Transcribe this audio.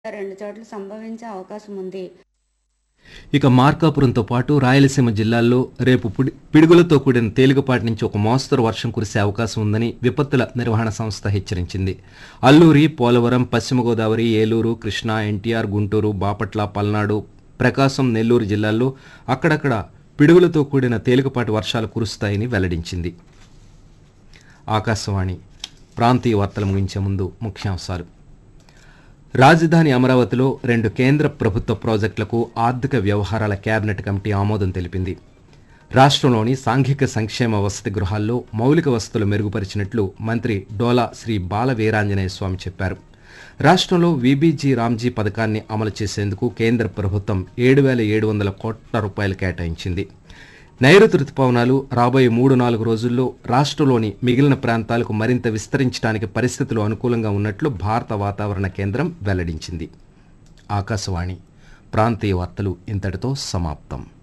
రెండు చోట్ల సంభవించే అవకాశం ఉంది ఇక మార్కాపురంతో పాటు రాయలసీమ జిల్లాల్లో రేపు పిడి- పిడుగులతో కూడిన తేలికపాటి నుంచి ఒక మోస్తరు వర్షం కురిసే అవకాశం ఉందని విపత్తుల నిర్వహణ సంస్థ హెచ్చరించింది అల్లూరి పోలవరం పశ్చిమ గోదావరి ఏలూరు కృష్ణా ఎన్టీఆర్ గుంటూరు బాపట్ల పల్నాడు ప్రకాశం నెల్లూరు జిల్లాల్లో అక్కడక్కడ పిడుగులతో కూడిన తేలికపాటి వర్షాలు కురుస్తాయని వెల్లడించింది ఆకాశవాణి ప్రాంతీయ వార్తలు ముగించే ముందు ముఖ్యాంశాలు రాజధాని అమరావతిలో రెండు కేంద్ర ప్రభుత్వ ప్రాజెక్టులకు ఆర్థిక వ్యవహారాల కేబినెట్ కమిటీ ఆమోదం తెలిపింది రాష్ట్రంలోని సాంఘిక సంక్షేమ వసతి గృహాల్లో మౌలిక వసతులు మెరుగుపరిచినట్లు మంత్రి డోలా శ్రీ బాల వీరాంజనేయ స్వామి చెప్పారు రాష్ట్రంలో వీబీజీ రామ్జీ పథకాన్ని అమలు చేసేందుకు కేంద్ర ప్రభుత్వం ఏడు వేల ఏడు వందల కోట్ల రూపాయలు కేటాయించింది నైరుతి రుతుపవనాలు రాబోయే మూడు నాలుగు రోజుల్లో రాష్ట్రంలోని మిగిలిన ప్రాంతాలకు మరింత విస్తరించడానికి పరిస్థితులు అనుకూలంగా ఉన్నట్లు భారత వాతావరణ కేంద్రం వెల్లడించింది ఆకాశవాణి ప్రాంతీయ వార్తలు ఇంతటితో సమాప్తం